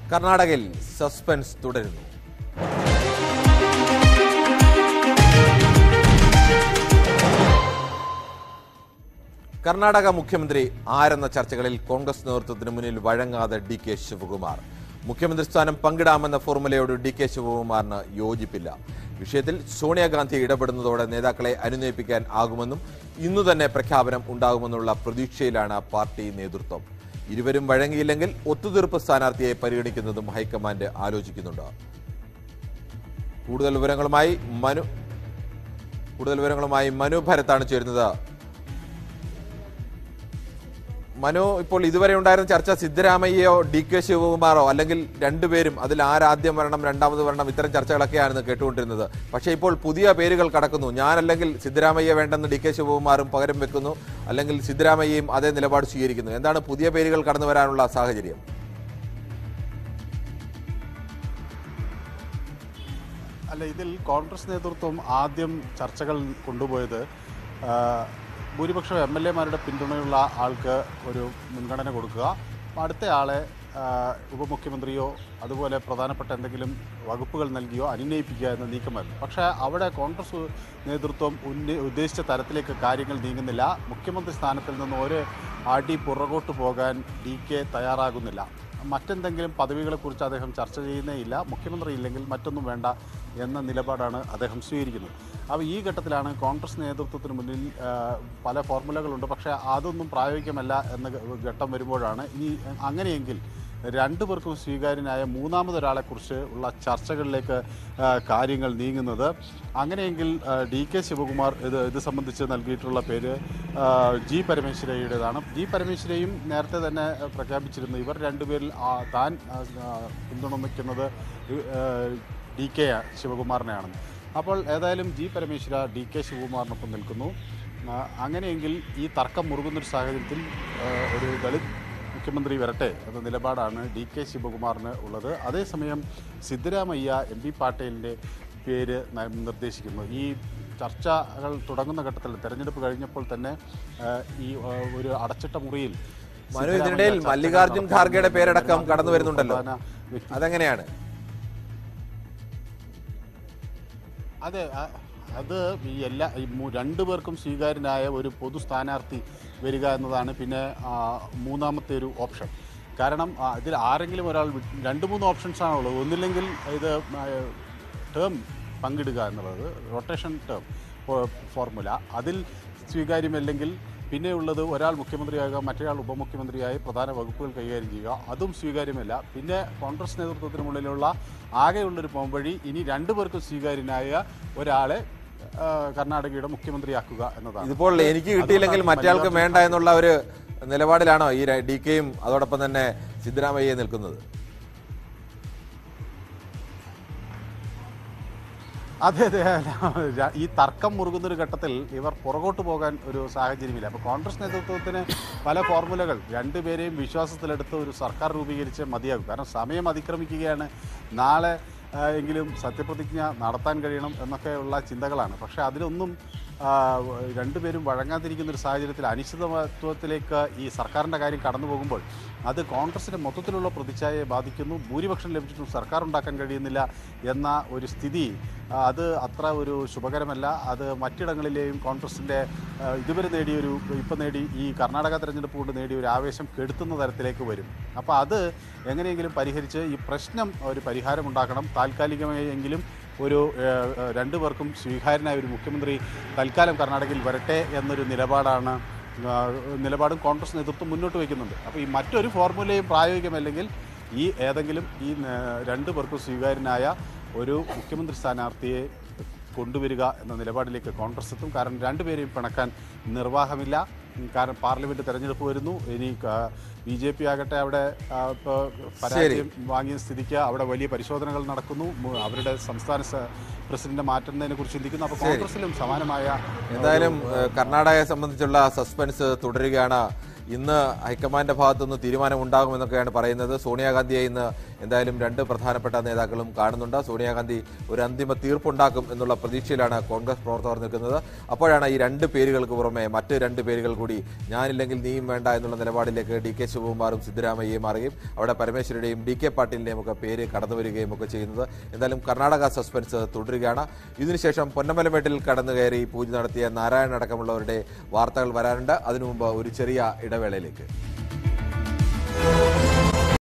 കർണാടകയിൽ സസ്പെൻസ് തുടരുന്നു കർണാടക മുഖ്യമന്ത്രി ആരെന്ന ചർച്ചകളിൽ കോൺഗ്രസ് നേതൃത്വത്തിന് മുന്നിൽ വഴങ്ങാതെ ഡി കെ ശിവകുമാർ മുഖ്യമന്ത്രി സ്ഥാനം പങ്കിടാമെന്ന ഫോർമുലയോട് ഡി കെ ശിവകുമാറിന് യോജിപ്പില്ല വിഷയത്തിൽ സോണിയാഗാന്ധി ഇടപെടുന്നതോടെ നേതാക്കളെ അനുനയിപ്പിക്കാൻ ആകുമെന്നും ഇന്നു തന്നെ പ്രഖ്യാപനം ഉണ്ടാകുമെന്നുള്ള പ്രതീക്ഷയിലാണ് പാർട്ടി നേതൃത്വം ഇരുവരും വഴങ്ങിയില്ലെങ്കിൽ ഒത്തുതീർപ്പ് സ്ഥാനാർത്ഥിയെ പരിഗണിക്കുന്നതും ഹൈക്കമാൻഡ് ആലോചിക്കുന്നുണ്ട് കൂടുതൽ വിവരങ്ങളുമായി മനു കൂടുതൽ വിവരങ്ങളുമായി മനു ഭരത്താണ് ചേരുന്നത് മനു ഇപ്പോൾ ഇതുവരെ ഉണ്ടായിരുന്ന ചർച്ച സിദ്ധരാമയ്യയോ ഡി കെ ശിവകുമാറോ അല്ലെങ്കിൽ രണ്ടുപേരും അതിൽ ആരാദ്യം വരണം രണ്ടാമത് വരണം ഇത്തരം ചർച്ചകളൊക്കെയാണ് കേട്ടുകൊണ്ടിരുന്നത് പക്ഷേ ഇപ്പോൾ പുതിയ പേരുകൾ കടക്കുന്നു ഞാനല്ലെങ്കിൽ സിദ്ധരാമയ്യ വേണ്ടെന്ന് ഡി കെ ശിവകുമാറും പകരം വെക്കുന്നു അല്ലെങ്കിൽ സിദ്ധരാമയ്യയും അതേ നിലപാട് സ്വീകരിക്കുന്നു എന്താണ് പുതിയ പേരുകൾ കടന്നു വരാനുള്ള സാഹചര്യം അല്ല ഇതിൽ കോൺഗ്രസ് നേതൃത്വം ആദ്യം ചർച്ചകൾ കൊണ്ടുപോയത് ആ, ഭൂരിപക്ഷം എം എൽ എമാരുടെ പിന്തുണയുള്ള ആൾക്ക് ഒരു മുൻഗണന കൊടുക്കുക അടുത്ത ആളെ ആ, ഉപമുഖ്യമന്ത്രിയോ അതുപോലെ പ്രധാനപ്പെട്ട എന്തെങ്കിലും വകുപ്പുകൾ നൽകിയോ അനുനയിപ്പിക്കുക എന്ന നീക്കമായിരുന്നു പക്ഷേ അവിടെ കോൺഗ്രസ് നേതൃത്വം ഉന്ന ഉദ്ദേശിച്ച തരത്തിലേക്ക് കാര്യങ്ങൾ നീങ്ങുന്നില്ല മുഖ്യമന്ത്രി സ്ഥാനത്തിൽ നിന്ന് ഒരു അടി പുറകോട്ട് പോകാൻ ഡി കെ തയ്യാറാകുന്നില്ല മറ്റെന്തെങ്കിലും പദവികളെക്കുറിച്ച് അദ്ദേഹം ചർച്ച ചെയ്യുന്നേയില്ല മുഖ്യമന്ത്രി ഇല്ലെങ്കിൽ മറ്റൊന്നും വേണ്ട എന്ന നിലപാടാണ് അദ്ദേഹം സ്വീകരിക്കുന്നത് അപ്പോൾ ഈ ഘട്ടത്തിലാണ് കോൺഗ്രസ് നേതൃത്വത്തിന് മുന്നിൽ ആ, പല ഫോർമുലകളുണ്ട് പക്ഷേ അതൊന്നും പ്രായോഗികമല്ല എന്ന ഘട്ടം വരുമ്പോഴാണ് ഇനി അങ്ങനെയെങ്കിൽ രണ്ടു പേർക്കും സ്വീകാര്യനായ മൂന്നാമതൊരാളെക്കുറിച്ച് ഉള്ള ചർച്ചകളിലേക്ക് ആ, കാര്യങ്ങൾ നീങ്ങുന്നത് അങ്ങനെയെങ്കിൽ ആ, ഡി കെ ശിവകുമാർ ഇത് ഇത് സംബന്ധിച്ച് നൽകിയിട്ടുള്ള പേര് ആ, ജി പരമേശ്വരയുടേതാണ് ജി പരമേശ്വരയും നേരത്തെ തന്നെ ആ, പ്രഖ്യാപിച്ചിരുന്നു ഇവർ രണ്ടുപേരിൽ ആ, താൻ ആ, ആ, പിന്തുണയ്ക്കുന്നത് ആ, ഡി കെ ശിവകുമാറിനെയാണെന്ന് അപ്പോൾ ഏതായാലും ജി പരമേശ്വര ഡി കെ ശിവകുമാറിനൊപ്പം നിൽക്കുന്നു ആ, അങ്ങനെയെങ്കിൽ ഈ തർക്കം മുറുകുന്നൊരു സാഹചര്യത്തിൽ ആ, ഒരു ദളിത് മുഖ്യമന്ത്രി വരട്ടെ എന്ന നിലപാടാണ് ഡി കെ ശിവകുമാറിന് ഉള്ളത് അതേസമയം സിദ്ധരാമയ്യ എം പി പാട്ടീലിൻ്റെ പേര് ന- നിർദ്ദേശിക്കുന്നു ഈ ചർച്ചകൾ തുടങ്ങുന്ന ഘട്ടത്തിൽ തെരഞ്ഞെടുപ്പ് കഴിഞ്ഞപ്പോൾ തന്നെ ആ, ഈ ആ, ഒരു അടച്ചിട്ട മുറിയിൽ മനു സിദ്ധരാമയ്യ ഇതിനിടയിൽ ചർച്ചകൾ മല്ലികാർജുൻ നടത്താൻ ഖാർഗെയുടെ പേരടക്കം വരുന്ന കടന്നു ഒരു വരുന്നുണ്ടല്ലോ പ്രധാന വ്യക്തി അതെങ്ങനെയാണ് അതെ അ- അത് ഈ എല്ലാ ഈ മൂ- രണ്ടു പേർക്കും സ്വീകാര്യനായ ഒരു പൊതു സ്ഥാനാർത്ഥി വരിക എന്നതാണ് പിന്നെ ആ, മൂന്നാമത്തെ ഒരു ഓപ്ഷൻ കാരണം ആ, ഇതിൽ ആരെങ്കിലും ഒരാൾ വി- രണ്ട് മൂന്ന് ഓപ്ഷൻസ് ആണുള്ളത് ഒന്നില്ലെങ്കിൽ ഇത് ടേം പങ്കിടുക എന്നുള്ളത് റൊട്ടേഷൻ ടേം ഫോർമുല അതിൽ സ്വീകാര്യമല്ലെങ്കിൽ പിന്നെയുള്ളത് ഒരാൾ മുഖ്യമന്ത്രിയാകുക മറ്റൊരാൾ ഉപമുഖ്യമന്ത്രിയായി പ്രധാന വകുപ്പുകൾ കൈകാര്യം ചെയ്യുക അതും സ്വീകാര്യമല്ല പിന്നെ കോൺഗ്രസ് നേതൃത്വത്തിന് മുന്നിലുള്ള ആകെയുള്ളൊരു പോംവഴി ഇനി രണ്ടു പേർക്കും സ്വീകാര്യനായ ഒരാളെ ആ, കർണാടകയുടെ മുഖ്യമന്ത്രിയാക്കുക എന്നതാണ് ഇതിപ്പോൾ എനിക്ക് കിട്ടിയില്ലെങ്കിൽ അതുകൊണ്ടാണ് മറ്റേയാൾക്ക് മല്ലികാർജ്ജുൻ വേണ്ട എന്നുള്ള ഒരു നിലപാടിലാണോ ഈ ഡി കെയും അതോടൊപ്പം തന്നെ സിദ്ധരാമയ്യ നിൽക്കുന്നത് അതെ അതെ അല്ല, ഈ തർക്കം മുറുകുന്ന ഒരു ഘട്ടത്തിൽ ഇവർ പുറകോട്ട് പോകാൻ ഒരു സാഹചര്യമില്ല അപ്പോൾ കോൺഗ്രസ് നേതൃത്വത്തിന് പല ഫോർമുലകൾ രണ്ടുപേരെയും വിശ്വാസത്തിലെടുത്ത് ഒരു സർക്കാർ രൂപീകരിച്ച് മതിയാകും കാരണം സമയം അതിക്രമിക്കുകയാണ് നാളെ ആ, എങ്കിലും സത്യപ്രതിജ്ഞ നടത്താൻ കഴിയണം എന്നൊക്കെയുള്ള ചിന്തകളാണ് പക്ഷേ അതിലൊന്നും ആ, രണ്ടുപേരും വഴങ്ങാതിരിക്കുന്ന ഒരു സാഹചര്യത്തിൽ അനിശ്ചിതത്വത്തിലേക്ക് ഈ സർക്കാരിൻ്റെ കാര്യം കടന്നു പോകുമ്പോൾ അത് കോൺഗ്രസിൻ്റെ മൊത്തത്തിലുള്ള പ്രതിച്ഛായയെ ബാധിക്കുന്നു ഭൂരിപക്ഷം ലഭിച്ചിട്ടും സർക്കാർ ഉണ്ടാക്കാൻ കഴിയുന്നില്ല എന്ന ഒരു സ്ഥിതി ആ, അത് അത്ര ഒരു ശുഭകരമല്ല അത് മറ്റിടങ്ങളിലെയും കോൺഗ്രസിൻ്റെ ആ, ഇതുവരെ നേടിയൊരു ഇപ്പം നേടി ഈ കർണാടക തെരഞ്ഞെടുപ്പ് കൊണ്ട് നേടിയ ഒരു ആവേശം കെടുത്തുന്ന തരത്തിലേക്ക് വരും അപ്പോൾ അത് എങ്ങനെയെങ്കിലും പരിഹരിച്ച് ഈ പ്രശ്നം ഒരു പരിഹാരം ഉണ്ടാക്കണം താൽക്കാലികമായി എങ്കിലും ഒരു ഏഹ്, ഏഹ്, രണ്ടു പേർക്കും സ്വീകാര്യനായ ഒരു മുഖ്യമന്ത്രി തൽക്കാലം കർണാടകയിൽ വരട്ടെ എന്നൊരു നിലപാടാണ് ആ, നിലപാടും കോൺഗ്രസ് നേതൃത്വം മുന്നോട്ട് വയ്ക്കുന്നുണ്ട് അപ്പോൾ ഈ മറ്റൊരു ഫോർമുലയും പ്രായോഗികമല്ലെങ്കിൽ ഈ ഏതെങ്കിലും ഈ ഏഹ്, രണ്ടു പേർക്കും സ്വീകാര്യനായ ഒരു മുഖ്യമന്ത്രി സ്ഥാനാർത്ഥിയെ കൊണ്ടുവരിക എന്ന നിലപാടിലേക്ക് കോൺഗ്രസ് എത്തും കാരണം രണ്ടുപേരെയും പിണക്കാൻ നിർവാഹമില്ല ഉം, കാരണം പാർലമെന്റ് തെരഞ്ഞെടുപ്പ് വരുന്നു ഇനി ബി ജെ പി ആകട്ടെ അവിടെ ആ, ഇപ്പൊ പരാജയം വാങ്ങിയ സ്ഥിതിക്ക് അവിടെ വലിയ പരിശോധനകൾ നടക്കുന്നു മു- അവരുടെ സംസ്ഥാന സ- പ്രസിഡന്റ് മാറ്റുന്നതിനെ കുറിച്ച് ചിന്തിക്കുന്നു അപ്പോൾ കോൺഗ്രസിലും സമാനമായ എന്തായാലും ഏഹ്, കർണാടകയെ സംബന്ധിച്ചുള്ള സസ്പെൻസ് തുടരുകയാണ് ഇന്ന് ഹൈക്കമാൻഡിന്റെ ഭാഗത്തുനിന്ന് തീരുമാനം ഉണ്ടാകുമെന്നൊക്കെയാണ് പറയുന്നത് സോണിയാഗാന്ധിയെ ഇന്ന് എന്തായാലും രണ്ട് പ്രധാനപ്പെട്ട നേതാക്കളും കാണുന്നുണ്ട് സോണിയാഗാന്ധി ഒരു അന്തിമ തീർപ്പുണ്ടാക്കും എന്നുള്ള പ്രതീക്ഷയിലാണ് കോൺഗ്രസ് പ്രവർത്തകർ നിൽക്കുന്നത് അപ്പോഴാണ് ഈ രണ്ട് പേരുകൾക്ക് പുറമെ മറ്റ് രണ്ട് പേരുകൾ കൂടി ഞാനില്ലെങ്കിൽ നീയും വേണ്ട എന്നുള്ള നിലപാടിലേക്ക് ഡി കെ ശിവകുമാറും സിദ്ധരാമയ്യയും മാറുകയും അവിടെ പരമേശ്വരയുടെയും ഡി കെ പാട്ടീലിന്റെയും ഒക്കെ പേര് കടന്നു വരികയും ഒക്കെ ചെയ്യുന്നത് എന്തായാലും കർണാടക സസ്പെൻസ് തുടരുകയാണ് ഇതിനുശേഷം പൊന്നമലമേട്ടിൽ കടന്നു കയറി പൂജ നടത്തിയ നാരായണൻ അടക്കമുള്ളവരുടെ വാർത്തകൾ വരാനുണ്ട് അതിനു മുമ്പ് ഒരു ചെറിയ ഇടവേളയിലേക്ക്